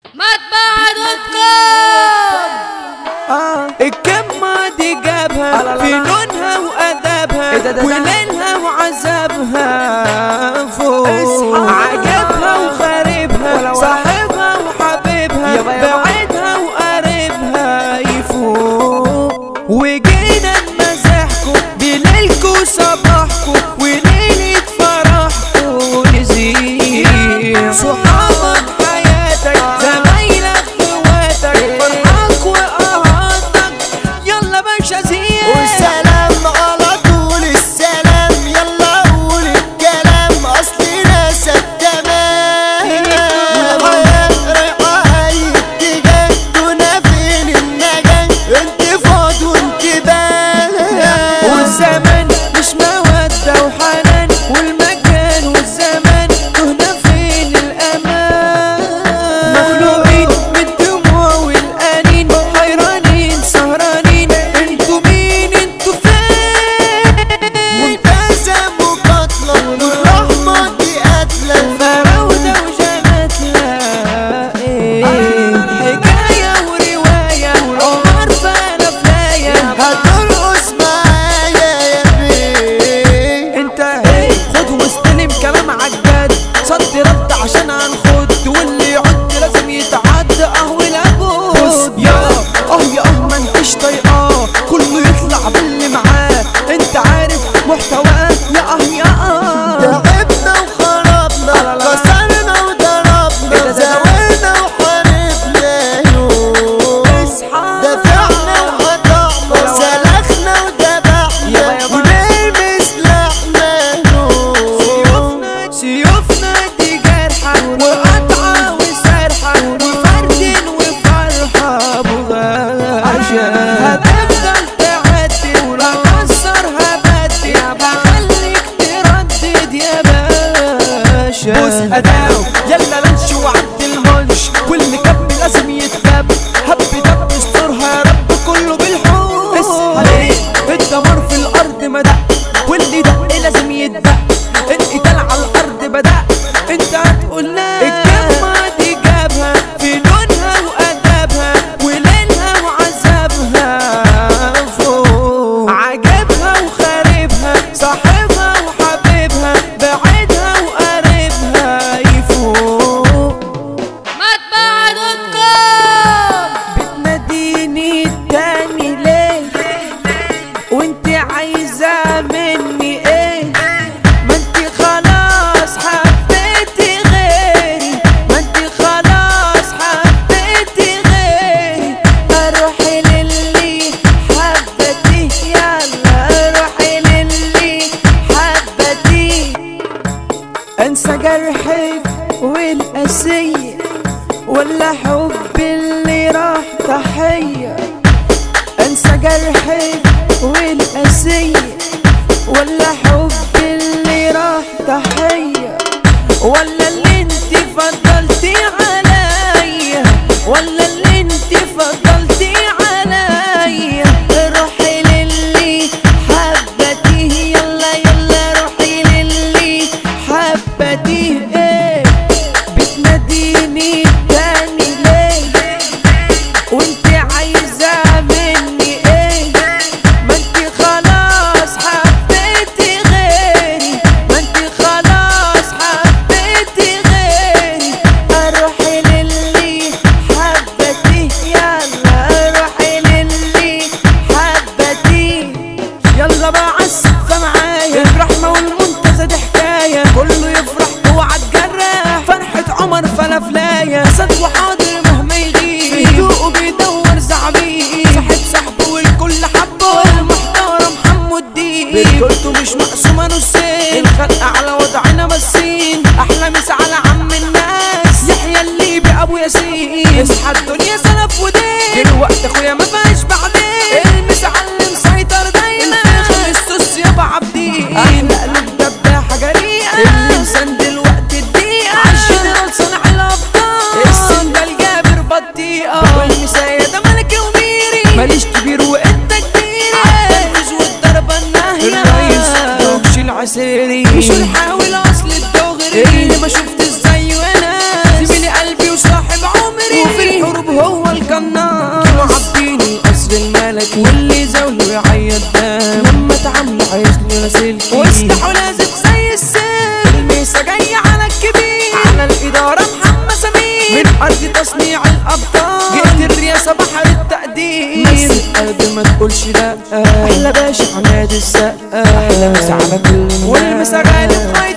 مطبعة دوت كوم آه الكمة دي جابها لا لا في لا. لونها وأدابها إيه ده ده ده؟ وليلها وعذابها فوق اصحى. عجبها وخاربها ولا ولا. صاحبها وحبيبها يابا يابا. بعيدها وقريبها يفوق وجينا نمزحكم بليلكوا صباحكم وليلة فرحكم نزيد صحابك حياتك زمايلك اخواتك فرحك وقهاتك يلا باشا زياد والسلام على طول السلام يلا قول الكلام اصل ناسك تمام والحياة رايحة اي اتجاه دونا فين النجاة انتفاض وانتباه والزمن مش مودة وحنان والمكان والزمان تهنا فين الأمان مخلوقين من الدموع والأنين حيرانين سهرانين انتوا مين انتوا فين منتزه مقاتلة والرحمة دي قاتلة فراودة وجنات لا إيه حكاية ورواية عمر فانا فلاية هترقص معايا يا بيه انت خد واستلم كلام عجاد صد رد عشان هنخد واللي يعد لازم يتعد اهو لابد يا اه يا اه ما انتش طايقاه كله يطلع باللي معاه انت عارف محتواه يا اه يا اه تعبنا وخربنا كسرنا ودربنا زاولنا وحاربنا يوم اصحى دفعنا وقطعنا سلخنا ودبحنا ونلمس لحنا نوم سيوفنا دي جرحة وقطعة وسرحة وفرد وفرحة بغاشة هتفضل تعدي وأكسر هبدي بخليك تردد يا باشا بص أداو يلا لنش وعد المنش واللي كب لازم يتكب هب دب استرها يا رب كله بالحب عليه الدمار في الأرض مدق واللي دق لازم يتدق القتال على الارض بدا انت هتقول لا الجمة دي جابها في لونها وادابها وليلها وعذابها فوق عجبها وخاربها صاحبها وحبيبها بعيدها وقريبها يفوق مطبعة دوت كوم بتناديني التاني ليه وانت عايزة مني ايه ما انت خلاص حبيتي غيري ما انت خلاص حبيتي غيري اروحي للي حبتي يلا اروحي للي حبتي انسى جرحك والقسية ولا حب اللي راح ضحية انسى جرحك والقسية ولا حب اللي راح ضحية ولا اللي انت فضلتي عليا ولا اللي انت فضلتي عليا روحي للي حبتيه يلا يلا روحي للي حبتيه ايه بتناديني تاني ليه وانت عايزة مني ايه ما انت خلاص حبيتي غيري ما انت خلاص حبيتي غيري اروحي للي حبتي يلا اروحي للي حبتي يلا بقى عالسقفة معايا الرحمة والمنتزه دي حكاية كله يفرح اوعى تجرح فرحة عمر فلافلاية اسد وحاضر مهما يغيب هدوءه بيدور زعبيب صاحب صاحبه والكل حبه المحترم حمو الدين رجولته مش مقسومة نصين الخلق على وضعنا مسين احلى مسا على عم الناس يحيى الليبي ابو ياسين اصحى الدنيا سلف ودين دلوقتي اخويا ما فيهاش بعدين المس على اللي مسيطر دايما الفلوس يابا عبدين احلى قلب دباحة جريئة الانسان دلوقتي الدقيقة عالجنرال صنع الابطال السندال جابر بطيئة والمسايا ده ملكي وميري ماليش كبير وانت كبير عالتنفيذ والضربة الناهية الرئيس دوبش العسيري مش الحاول اصل الدغري اللي ما شفت ازاي وانا زميلي قلبي وصاحب عمري لاسلكي وافتحوا لازم زي السر الميسة جاية على الكبير على الإدارة محمد سمير من أرض تصنيع الأبطال جئت الرئاسة بحر التقدير بس القلب ما تقولش لا أحلى باشا عماد السقا أحلى مسا على كل الناس والمسا غالب